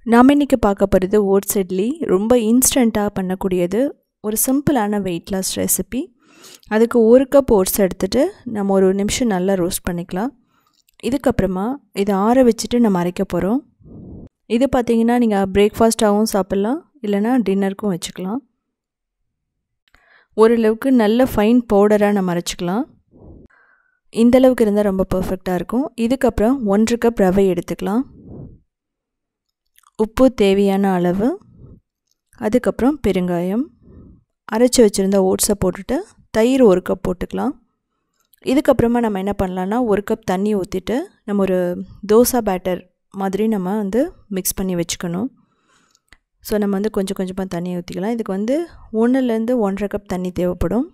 நாம் இன்றைக்கி பார்க்க போகிறது ஓட்ஸ் இட்லி ரொம்ப இன்ஸ்டண்ட்டாக பண்ணக்கூடியது ஒரு சிம்பிளான வெயிட் லாஸ் ரெசிபி அதுக்கு ஒரு கப் ஓட்ஸ் எடுத்துகிட்டு நம்ம ஒரு நிமிஷம் நல்லா ரோஸ்ட் பண்ணிக்கலாம் இதுக்கப்புறமா இதை ஆற வச்சுட்டு நம்ம அரைக்க போகிறோம் இது பார்த்திங்கன்னா நீங்கள் பிரேக்ஃபாஸ்ட்டாகவும் சாப்பிட்லாம் இல்லைனா டின்னருக்கும் வச்சுக்கலாம் ஓரளவுக்கு நல்ல ஃபைன் பவுடராக நம்ம அரைச்சிக்கலாம் இந்தளவுக்கு இருந்தால் ரொம்ப பர்ஃபெக்டாக இருக்கும் இதுக்கப்புறம் ஒன்றரை கப் ரவை எடுத்துக்கலாம் உப்பு தேவையான அளவு அதுக்கப்புறம் பெருங்காயம் அரைச்சி வச்சுருந்த ஓட்ஸை போட்டுட்டு தயிர் ஒரு கப் போட்டுக்கலாம் இதுக்கப்புறமா நம்ம என்ன பண்ணலான்னா ஒரு கப் தண்ணி ஊற்றிட்டு நம்ம ஒரு தோசை பேட்டர் மாதிரி நம்ம வந்து மிக்ஸ் பண்ணி வச்சுக்கணும் ஸோ நம்ம வந்து கொஞ்சம் கொஞ்சமாக தண்ணி ஊற்றிக்கலாம் இதுக்கு வந்து ஒன்றுலேருந்து ஒன்றரை கப் தண்ணி தேவைப்படும்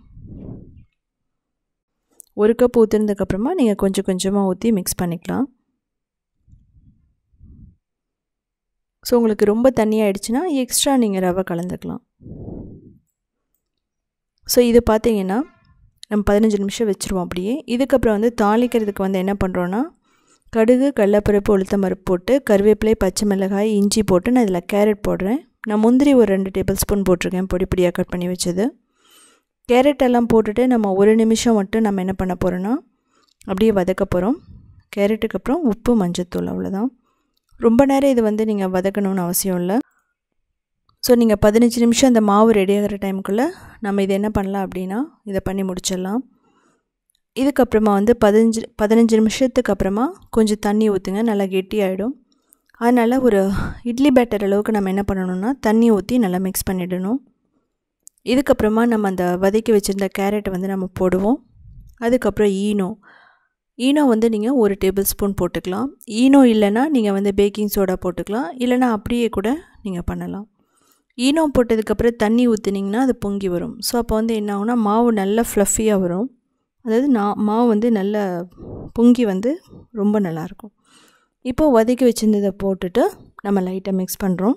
ஒரு கப் ஊற்றுனதுக்கப்புறமா நீங்கள் கொஞ்சம் கொஞ்சமாக ஊற்றி மிக்ஸ் பண்ணிக்கலாம் ஸோ உங்களுக்கு ரொம்ப தண்ணியாகிடுச்சுன்னா எக்ஸ்ட்ரா நீங்கள் ரவை கலந்துக்கலாம் ஸோ இது பார்த்தீங்கன்னா நம்ம பதினஞ்சு நிமிஷம் வச்சுருவோம் அப்படியே இதுக்கப்புறம் வந்து தாளிக்கிறதுக்கு வந்து என்ன பண்ணுறோன்னா கடுகு கடலப்பருப்பு உளுத்தம்பருப்பு போட்டு கருவேப்பிலை பச்சை மிளகாய் இஞ்சி போட்டு நான் இதில் கேரட் போடுறேன் நான் முந்திரி ஒரு ரெண்டு டேபிள் ஸ்பூன் போட்டிருக்கேன் பொடி பொடியாக கட் பண்ணி வச்சது கேரட் எல்லாம் போட்டுட்டு நம்ம ஒரு நிமிஷம் மட்டும் நம்ம என்ன பண்ண போகிறோன்னா அப்படியே வதக்க போகிறோம் கேரட்டுக்கு அப்புறம் உப்பு மஞ்சத்தூள் அவ்வளோதான் ரொம்ப நேரம் இது வந்து நீங்கள் வதக்கணும்னு அவசியம் இல்லை ஸோ நீங்கள் பதினஞ்சு நிமிஷம் அந்த மாவு ரெடி ஆகிற டைமுக்குள்ளே நம்ம இதை என்ன பண்ணலாம் அப்படின்னா இதை பண்ணி முடிச்சிடலாம் இதுக்கப்புறமா வந்து பதினஞ்சு பதினஞ்சு நிமிஷத்துக்கு அப்புறமா கொஞ்சம் தண்ணி ஊற்றுங்க நல்லா கெட்டியாகிடும் அதனால் ஒரு இட்லி பேட்டர் அளவுக்கு நம்ம என்ன பண்ணணும்னா தண்ணி ஊற்றி நல்லா மிக்ஸ் பண்ணிடணும் இதுக்கப்புறமா நம்ம அந்த வதக்கி வச்சுருந்த கேரட்டை வந்து நம்ம போடுவோம் அதுக்கப்புறம் ஈனோ ஈனோ வந்து நீங்கள் ஒரு டேபிள் ஸ்பூன் போட்டுக்கலாம் ஈனோ இல்லைன்னா நீங்கள் வந்து பேக்கிங் சோடா போட்டுக்கலாம் இல்லைனா அப்படியே கூட நீங்கள் பண்ணலாம் ஈனோ போட்டதுக்கப்புறம் தண்ணி ஊற்றுனிங்கன்னா அது பொங்கி வரும் ஸோ அப்போ வந்து என்ன ஆகுனா மாவு நல்லா ஃப்ளஃபியாக வரும் அதாவது நான் மாவு வந்து நல்ல பொங்கி வந்து ரொம்ப நல்லாயிருக்கும் இப்போது வதக்கி வச்சுருந்ததை போட்டுட்டு நம்ம லைட்டாக மிக்ஸ் பண்ணுறோம்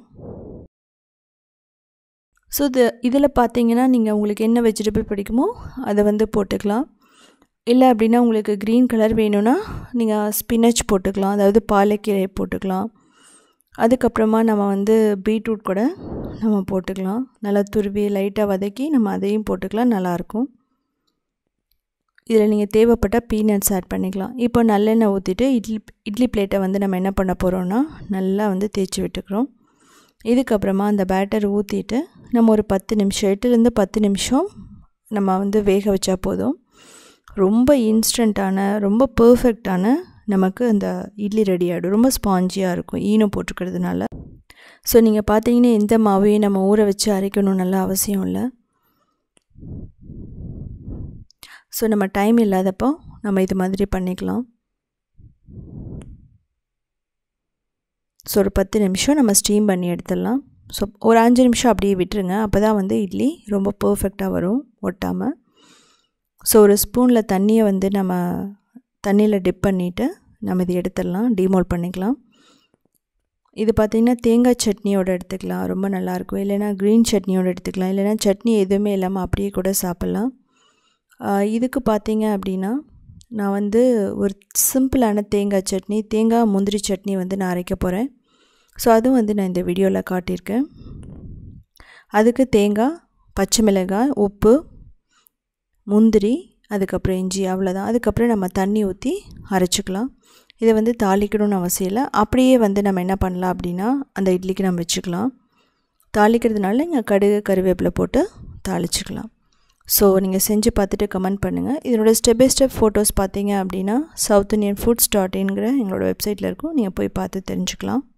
ஸோ இது இதில் பார்த்தீங்கன்னா நீங்கள் உங்களுக்கு என்ன வெஜிடபிள் பிடிக்குமோ அதை வந்து போட்டுக்கலாம் இல்லை அப்படின்னா உங்களுக்கு க்ரீன் கலர் வேணும்னா நீங்கள் ஸ்பினச் போட்டுக்கலாம் அதாவது பாலக்கீரை போட்டுக்கலாம் அதுக்கப்புறமா நம்ம வந்து பீட்ரூட் கூட நம்ம போட்டுக்கலாம் நல்லா துருவி லைட்டாக வதக்கி நம்ம அதையும் போட்டுக்கலாம் நல்லாயிருக்கும் இதில் நீங்கள் தேவைப்பட்டால் பீனட்ஸ் ஆட் பண்ணிக்கலாம் இப்போ நல்லெண்ணெய் ஊற்றிட்டு இட்லி இட்லி பிளேட்டை வந்து நம்ம என்ன பண்ண போகிறோன்னா நல்லா வந்து தேய்ச்சி விட்டுக்கிறோம் இதுக்கப்புறமா அந்த பேட்டர் ஊற்றிட்டு நம்ம ஒரு பத்து நிமிஷம் எட்டுலேருந்து பத்து நிமிஷம் நம்ம வந்து வேக வச்சா போதும் ரொம்ப இன்ஸ்டண்ட்டான ரொம்ப பர்ஃபெக்டான நமக்கு அந்த இட்லி ரெடி ஆகிடும் ரொம்ப ஸ்பாஞ்சியாக இருக்கும் ஈனம் போட்டுக்கிறதுனால ஸோ நீங்கள் பார்த்தீங்கன்னா எந்த மாவையும் நம்ம ஊற வச்சு அரைக்கணும் நல்ல அவசியம் இல்லை ஸோ நம்ம டைம் இல்லாதப்போ நம்ம இது மாதிரி பண்ணிக்கலாம் ஸோ ஒரு பத்து நிமிஷம் நம்ம ஸ்டீம் பண்ணி எடுத்துடலாம் ஸோ ஒரு அஞ்சு நிமிஷம் அப்படியே விட்டுருங்க அப்போ தான் வந்து இட்லி ரொம்ப பர்ஃபெக்டாக வரும் ஒட்டாமல் ஸோ ஒரு ஸ்பூனில் தண்ணியை வந்து நம்ம தண்ணியில் டிப் பண்ணிவிட்டு நம்ம இது எடுத்துடலாம் டிமோல் பண்ணிக்கலாம் இது பார்த்திங்கன்னா தேங்காய் சட்னியோடு எடுத்துக்கலாம் ரொம்ப நல்லாயிருக்கும் இல்லைனா க்ரீன் சட்னியோடு எடுத்துக்கலாம் இல்லைனா சட்னி எதுவுமே இல்லாமல் அப்படியே கூட சாப்பிட்லாம் இதுக்கு பார்த்தீங்க அப்படின்னா நான் வந்து ஒரு சிம்பிளான தேங்காய் சட்னி தேங்காய் முந்திரி சட்னி வந்து நான் அரைக்க போகிறேன் ஸோ அதுவும் வந்து நான் இந்த வீடியோவில் காட்டியிருக்கேன் அதுக்கு தேங்காய் பச்சை மிளகாய் உப்பு முந்திரி அதுக்கப்புறம் இஞ்சி அவ்வளோதான் அதுக்கப்புறம் நம்ம தண்ணி ஊற்றி அரைச்சிக்கலாம் இதை வந்து தாளிக்கணும்னு அவசியம் இல்லை அப்படியே வந்து நம்ம என்ன பண்ணலாம் அப்படின்னா அந்த இட்லிக்கு நம்ம வச்சுக்கலாம் தாளிக்கிறதுனால இங்கே கடுகு கருவேப்பிலை போட்டு தாளிச்சிக்கலாம் ஸோ நீங்கள் செஞ்சு பார்த்துட்டு கமெண்ட் பண்ணுங்கள் இதனோட ஸ்டெப் பை ஸ்டெப் ஃபோட்டோஸ் பார்த்தீங்க அப்படின்னா சவுத் இண்டியன் ஃபுட்ஸ் டாட் இன்கிற எங்களோட வெப்சைட்டில் இருக்கும் நீங்கள் போய் பார்த்து தெரிஞ்சுக்கலாம்